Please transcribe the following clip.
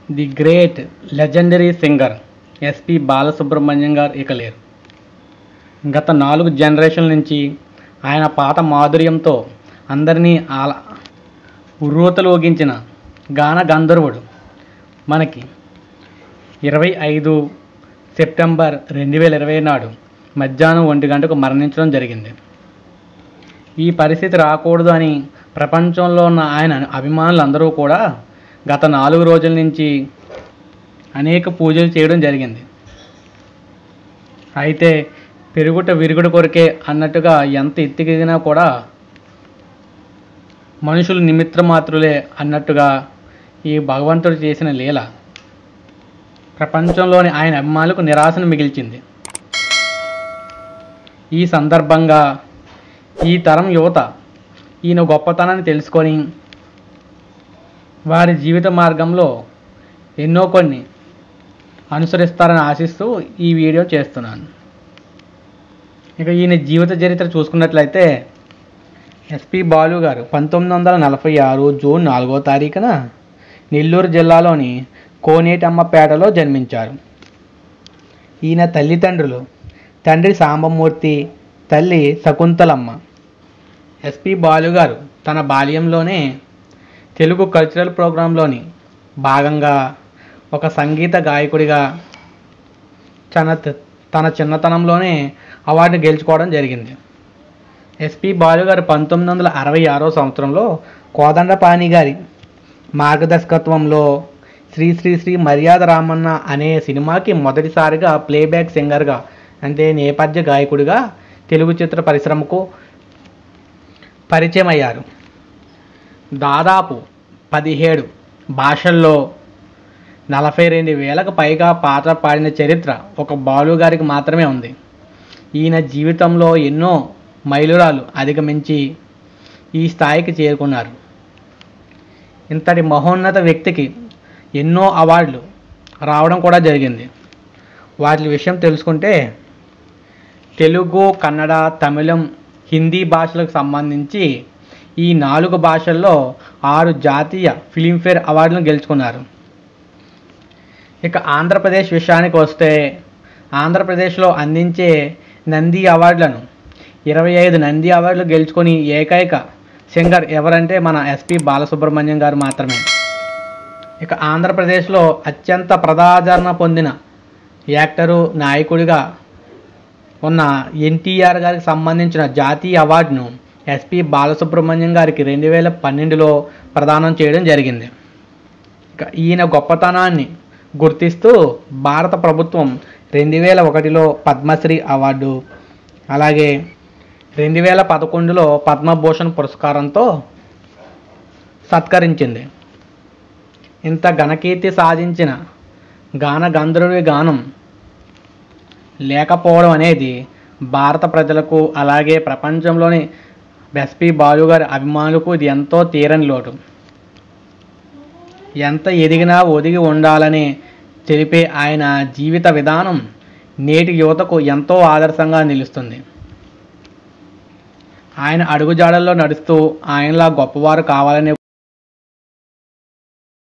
the great legendary singer SP Balasubrahmanyam garu ఇక లేరు గత నాలుగు జనరేషన్ల నుంచి ఆయన పాట మాధుర్యంతో అందరినీ ఆల ఉర్రూతలోగించిన గాన గంధర్వుడు మనకి ఇరవై ఐదు సెప్టెంబర్ రెండు వేల ఇరవై నాడు మధ్యాహ్నం ఒంటి గంటకు మరణించడం జరిగింది ఈ పరిస్థితి రాకూడదు అని ప్రపంచంలో ఉన్న ఆయన అభిమానులందరూ కూడా గత నాలుగు రోజుల నుంచి అనేక పూజలు చేయడం జరిగింది అయితే పెరుగుట విరుగుడు కొరకే అన్నట్టుగా ఎంత ఎత్తికెదిగినా కూడా మనుషులు నిమిత్త మాత్రులే అన్నట్టుగా ఈ భగవంతుడు చేసిన లీల ప్రపంచంలోని ఆయన అభిమానులకు నిరాశను మిగిల్చింది ఈ సందర్భంగా ఈ తరం యువత ఈయన గొప్పతనాన్ని తెలుసుకొని వారి జీవిత మార్గంలో ఎన్నో కొన్ని అనుసరిస్తారని ఆశిస్తూ ఈ వీడియో చేస్తున్నాను ఇక ఈయన జీవిత చరిత్ర చూసుకున్నట్లయితే ఎస్పి బాలు గారు పంతొమ్మిది వందల నలభై ఆరు జూన్ నాలుగో తారీఖున నెల్లూరు జిల్లాలోని కోనేటమ్మపేటలో జన్మించారు ఈయన తల్లిదండ్రులు తండ్రి సాంబమూర్తి తల్లి శకుంతలమ్మ ఎస్పి బాలు గారు తన బాల్యంలోనే తెలుగు కల్చరల్ ప్రోగ్రాంలోని భాగంగా ఒక సంగీత గాయకుడిగా తన తన చిన్నతనంలోనే అవార్డు గెలుచుకోవడం జరిగింది ఎస్పి బాలు గారు పంతొమ్మిది వందల అరవై ఆరో సంవత్సరంలో కోదండపాణి గారి మార్గదర్శకత్వంలో శ్రీ శ్రీ శ్రీ మర్యాద రామన్న అనే సినిమాకి మొదటిసారిగా ప్లేబ్యాక్ సింగర్గా అంటే నేపథ్య గాయకుడిగా తెలుగు చిత్ర పరిశ్రమకు పరిచయం అయ్యారు దాదాపు పదిహేడు భాషల్లో నలభై రెండు వేలకు పైగా పాట పాడిన చరిత్ర ఒక బాలు గారికి మాత్రమే ఉంది ఈయన జీవితంలో ఎన్నో మైలురాలు అధిగమించి ఈ స్థాయికి చేరుకున్నారు ఇంతటి మహోన్నత వ్యక్తికి ఎన్నో అవార్డులు రావడం కూడా జరిగింది వాటి విషయం తెలుసుకుంటే తెలుగు కన్నడ తమిళం హిందీ భాషలకు సంబంధించి ఈ నాలుగు భాషల్లో ఆరు జాతీయ ఫిలింఫేర్ అవార్డులను గెలుచుకున్నారు ఇక ఆంధ్రప్రదేశ్ విషయానికి వస్తే ఆంధ్రప్రదేశ్లో అందించే నంది అవార్డులను ఇరవై ఐదు నంది అవార్డులు గెలుచుకొని ఏకైక సింగర్ ఎవరంటే మన ఎస్పి బాలసుబ్రహ్మణ్యం గారు మాత్రమే ఇక ఆంధ్రప్రదేశ్లో అత్యంత ప్రజాదరణ పొందిన యాక్టరు నాయకుడిగా ఉన్న ఎన్టీఆర్ గారికి సంబంధించిన జాతీయ అవార్డును ఎస్పి బాలసుబ్రహ్మణ్యం గారికి రెండు వేల పన్నెండులో ప్రదానం చేయడం జరిగింది ఇక ఈయన గొప్పతనాన్ని గుర్తిస్తూ భారత ప్రభుత్వం రెండు వేల ఒకటిలో పద్మశ్రీ అవార్డు అలాగే రెండు వేల పదకొండులో పద్మభూషణ్ పురస్కారంతో సత్కరించింది ఇంత ఘనకీర్తి సాధించిన గాన గంధర్వుడి గానం లేకపోవడం అనేది భారత ప్రజలకు అలాగే ప్రపంచంలోని ఎస్పి బాలు గారి అభిమానులకు ఇది ఎంతో తీరని లోటు ఎంత ఎదిగినా ఒదిగి ఉండాలని తెలిపే ఆయన జీవిత విధానం నేటి యువతకు ఎంతో ఆదర్శంగా నిలుస్తుంది ఆయన అడుగుజాడల్లో నడుస్తూ ఆయనలా గొప్పవారు కావాలనే